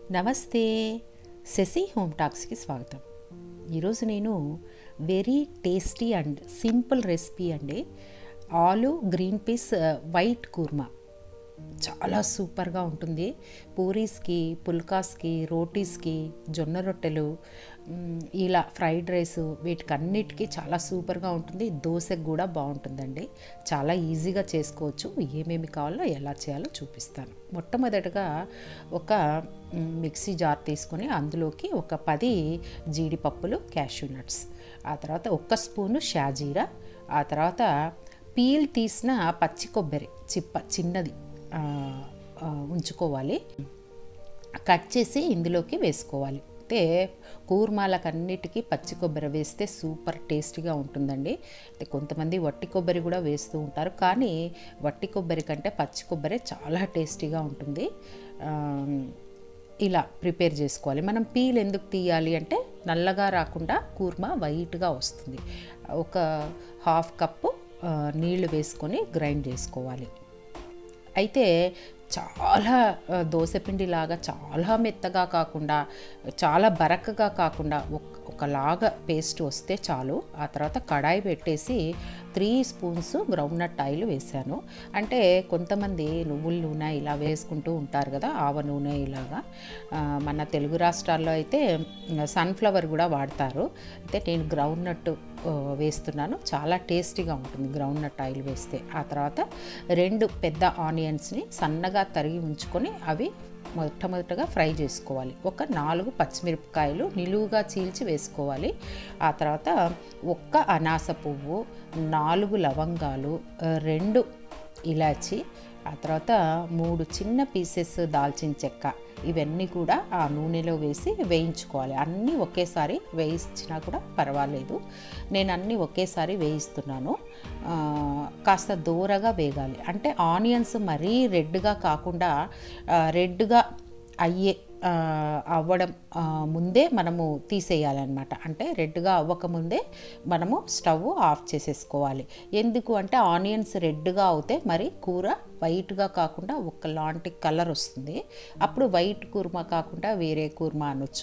నమస్తే శశి హోమ్ టాక్స్కి స్వాగతం ఈరోజు నేను very tasty and simple recipe అండి ఆలు గ్రీన్ పీస్ వైట్ కూర్మా చాలా సూపర్గా ఉంటుంది పూరీస్కి పుల్కాస్కి రోటీస్కి జొన్న రొట్టెలు మ్, ఇలా ఫ్రైడ్ రైస్ వీటికన్నిటికీ చాలా సూపర్గా ఉంటుంది దోశకు కూడా బాగుంటుందండి చాలా ఈజీగా చేసుకోవచ్చు ఏమేమి కావాలో ఎలా చేయాలో చూపిస్తాను మొట్టమొదటగా ఒక మ్, మిక్సీ జార్ తీసుకొని అందులోకి ఒక పది జీడిపప్పులు క్యాషూ నట్స్ ఆ తర్వాత ఒక్క స్పూను షాజీరా ఆ తర్వాత పీల్ తీసిన పచ్చి కొబ్బరి చిప్ప చిన్నది ఆ, ఆ, ఉంచుకోవాలి కట్ చేసి ఇందులోకి వేసుకోవాలి అయితే కూర్మాలకన్నిటికీ పచ్చి కొబ్బరి వేస్తే సూపర్ టేస్టీగా ఉంటుందండి అయితే కొంతమంది వట్టి కొబ్బరి కూడా వేస్తూ ఉంటారు కానీ వట్టి కొబ్బరి కంటే పచ్చి కొబ్బరి చాలా టేస్టీగా ఉంటుంది ఆ, ఇలా ప్రిపేర్ చేసుకోవాలి మనం పీల్ ఎందుకు తీయాలి అంటే నల్లగా రాకుండా కూర్మా వైట్గా వస్తుంది ఒక హాఫ్ కప్పు ఆ, నీళ్లు వేసుకొని గ్రైండ్ చేసుకోవాలి అయితే చాలా ఆ, దోసపిండిలాగా చాలా మెత్తగా కాకుండా చాలా బరకగా కాకుండా ఒక ఒకలాగా పేస్ట్ వస్తే చాలు ఆ తర్వాత కడాయి పెట్టేసి three spoons groundnut oil వేసాను అంటే కొంతమంది నువ్వుల నూనె ఇలా వేసుకుంటూ ఉంటారు కదా ఆవ నూనె ఇలాగా ఆ, మన తెలుగు రాష్ట్రాల్లో అయితే సన్ఫ్లవర్ కూడా వాడతారు అయితే నేను గ్రౌండ్ నట్ ఆ, వేస్తున్నాను చాలా టేస్టీగా ఉంటుంది గ్రౌండ్ నట్ ఆయిల్ వేస్తే ఆ తర్వాత రెండు పెద్ద ఆనియన్స్ని సన్నగా తరిగి ఉంచుకొని అవి మొట్టమొదటగా ఫ్రై చేసుకోవాలి ఒక నాలుగు పచ్చిమిరపకాయలు నిలువుగా చీల్చి వేసుకోవాలి ఆ తర్వాత ఒక్క అనాస పువ్వు నాలుగు లవంగాలు ఆ, రెండు ఇలాచి ఆ తర్వాత మూడు చిన్న పీసెస్ దాల్చిన చెక్క ఇవన్నీ కూడా ఆ నూనెలో వేసి వేయించుకోవాలి అన్నీ ఒకేసారి వేయించినా కూడా పర్వాలేదు నేను అన్నీ ఒకేసారి వేయిస్తున్నాను ఆ, కాస్త దూరగా వేగాలి అంటే ఆనియన్స్ మరీ రెడ్గా కాకుండా ఆ, రెడ్గా అయ్యే ఆ, అవ్వడం ఆ, ముందే మనము తీసేయాలన్నమాట అంటే రెడ్గా అవ్వకముందే మనము స్టవ్ ఆఫ్ చేసేసుకోవాలి ఎందుకు అంటే ఆనియన్స్ రెడ్గా అవుతే మరి కూర వైట్గా కాకుండా ఒకలాంటి కలర్ వస్తుంది అప్పుడు వైట్ కూర్మా కాకుండా వేరే కూర్మా అనొచ్చు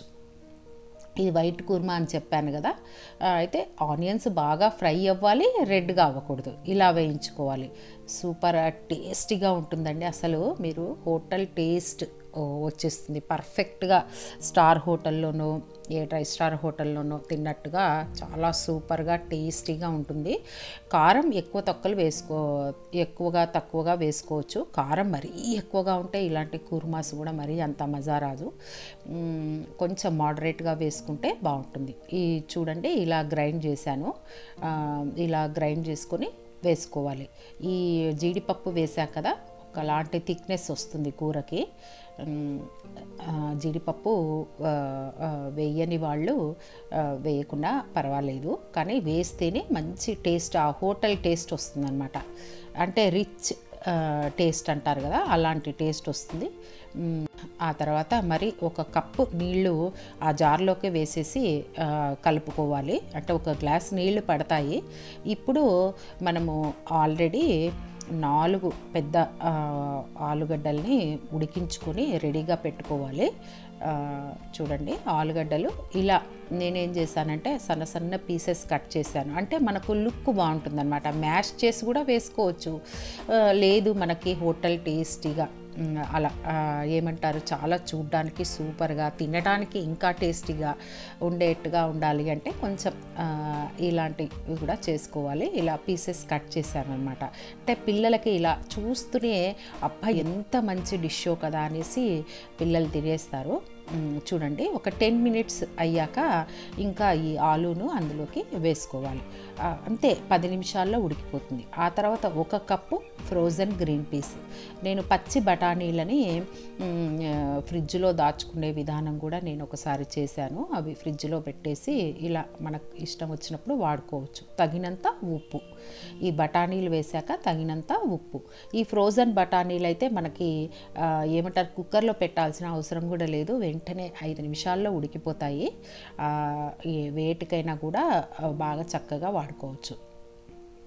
ఇది వైట్ కుర్మా అని చెప్పాను కదా ఆ, అయితే ఆనియన్స్ బాగా ఫ్రై అవ్వాలి రెడ్గా అవ్వకూడదు ఇలా వేయించుకోవాలి సూపర్ టేస్టీగా ఉంటుందండి అసలు మీరు హోటల్ టేస్ట్ ఓ, వచ్చేస్తుంది పర్ఫెక్ట్గా స్టార్ హోటల్లోనో ఏ ట్రై స్టార్ హోటల్లోనో తిన్నట్టుగా చాలా సూపర్గా టేస్టీగా ఉంటుంది కారం ఎక్కువ తక్కువలు వేసుకో ఎక్కువగా తక్కువగా వేసుకోవచ్చు కారం మరీ ఎక్కువగా ఉంటే ఇలాంటి కుర్మాస్ కూడా మరీ అంత మజా రాదు మ్మ్, కొంచెం మోడరేట్గా వేసుకుంటే బాగుంటుంది ఈ చూడండి ఇలా గ్రైండ్ చేశాను ఆ, ఇలా గ్రైండ్ చేసుకొని వేసుకోవాలి ఈ జీడిపప్పు వేసాం కదా ఒకలాంటి థిక్నెస్ వస్తుంది కూరకి మ్, ఆ, జీడిపప్పు ఆ, ఆ, వేయని వాళ్ళు ఆ, వేయకుండా పర్వాలేదు కానీ వేస్తేనే మంచి టేస్ట్ ఆ హోటల్ టేస్ట్ వస్తుందన్నమాట అంటే రిచ్ టేస్ట్ అంటారు కదా అలాంటి టేస్ట్ వస్తుంది మ్, ఆ తర్వాత మరి ఒక కప్పు నీళ్లు ఆ జార్లోకి వేసేసి ఆ, కలుపుకోవాలి అంటే ఒక గ్లాస్ నీళ్లు పడతాయి ఇప్పుడు మనము ఆల్రెడీ నాలుగు పెద్ద ఆ, ఆలుగడ్డల్ని ఉడికించుకొని రెడీగా పెట్టుకోవాలి ఆ, చూడండి ఆలుగడ్డలు ఇలా నేనేం చేశానంటే సన్న సన్న పీసెస్ కట్ చేశాను అంటే మనకు లుక్ బాగుంటుందన్నమాట మ్యాష్ చేసి కూడా వేసుకోవచ్చు ఆ, లేదు మనకి హోటల్ టేస్టీగా మ్, అలా ఆ, ఏమంటారు చాలా చూడ్డానికి సూపర్గా తినడానికి ఇంకా టేస్టీగా ఉండేట్టుగా ఉండాలి అంటే కొంచెం ఆ, ఇలాంటివి కూడా చేసుకోవాలి ఇలా పీసెస్ కట్ చేశాను అనమాట అంటే పిల్లలకి ఇలా చూస్తూనే అబ్బా ఎంత మంచి డిషో కదా అనేసి పిల్లలు తినేస్తారు మ్, చూడండి ఒక టెన్ మినిట్స్ అయ్యాక ఇంకా ఈ ఆలూను అందులోకి వేసుకోవాలి ఆ, అంతే పది నిమిషాల్లో ఉడికిపోతుంది ఆ తర్వాత ఒక కప్పు ఫ్రోజన్ గ్రీన్ పీస్ నేను పచ్చి బఠానీలని మ్, ఆ, ఫ్రిడ్జ్లో దాచుకునే విధానం కూడా నేను ఒకసారి చేశాను అవి ఫ్రిడ్జ్లో పెట్టేసి ఇలా మనకు ఇష్టం వచ్చినప్పుడు వాడుకోవచ్చు తగినంత ఉప్పు ఈ బఠానీలు వేశాక తగినంత ఉప్పు ఈ ఫ్రోజన్ బఠానీలు అయితే మనకి ఆ, ఏమంటారు కుక్కర్లో పెట్టాల్సిన అవసరం కూడా లేదు వెంటనే ఐదు నిమిషాల్లో ఉడికిపోతాయి ఆ, ఈ వేటికైనా కూడా ఆ, బాగా చక్కగా వాడుకోవచ్చు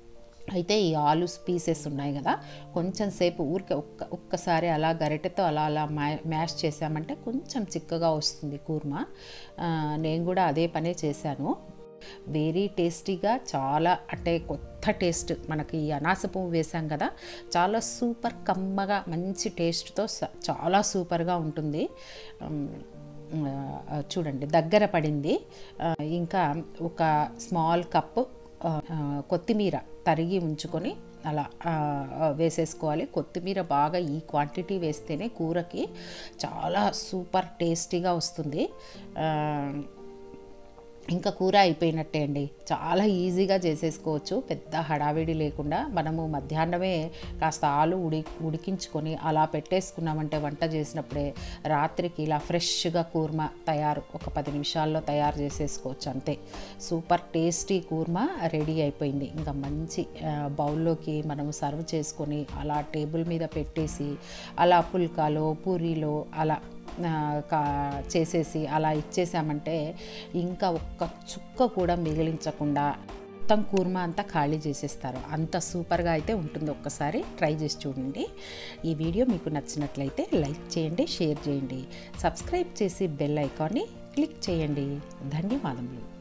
అయితే ఈ ఆలు పీసెస్ ఉన్నాయి కదా కొంచెం సేపు ఊరికే ఒక్క ఒక్కసారి అలా గరిటెతో అలా అలా మ్యా మ్యాష్ చేసామంటే కొంచెం చిక్కగా వస్తుంది కూర్మా ఆ, నేను కూడా అదే పనే చేశాను వెరీ టేస్టీగా చాలా అంటే కొత్త టేస్ట్ మనకి ఈ అనాస పువ్వు వేసాం కదా చాలా సూపర్ కమ్మగా మంచి టేస్ట్తో స- చాలా సూపర్గా ఉంటుంది ఉమ్, ఆ, చూడండి దగ్గర పడింది ఆ, ఇంకా ఒక స్మాల్ కప్పు ఆ, ఆ, కొత్తిమీర తరిగి ఉంచుకొని అలా ఆ, వేసేసుకోవాలి కొత్తిమీర బాగా ఈ క్వాంటిటీ వేస్తేనే కూరకి చాలా సూపర్ టేస్టీగా వస్తుంది ఆ, ఇంకా కూర అయిపోయినట్టే అండి చాలా ఈజీగా చేసేసుకోవచ్చు పెద్ద హడావిడి లేకుండా మనము మధ్యాహ్నమే కాస్త ఆలు ఉడి ఉడికించుకొని అలా పెట్టేసుకున్నామంటే వంట చేసినప్పుడే రాత్రికి ఇలా ఫ్రెష్గా కూర్మా తయారు ఒక పది నిమిషాల్లో తయారు చేసేసుకోవచ్చు అంతే సూపర్ టేస్టీ కూర్మా రెడీ అయిపోయింది ఇంకా మంచి ఆ, బౌల్లోకి మనము సర్వ్ చేసుకొని అలా టేబుల్ మీద పెట్టేసి అలా పుల్కాలో పూరీలో అలా ఆ, కా చేసేసి అలా ఇచ్చేసామంటే ఇంకా ఒక్క చుక్క కూడా మిగిలించకుండా మొత్తం కూర్మా అంతా ఖాళీ చేసేస్తారు అంత సూపర్గా అయితే ఉంటుంది ఒక్కసారి ట్రై చేసి చూడండి ఈ వీడియో మీకు నచ్చినట్లయితే లైక్ చేయండి షేర్ చేయండి సబ్స్క్రైబ్ చేసి బెల్ ఐకాన్ని క్లిక్ చేయండి ధన్యవాదములు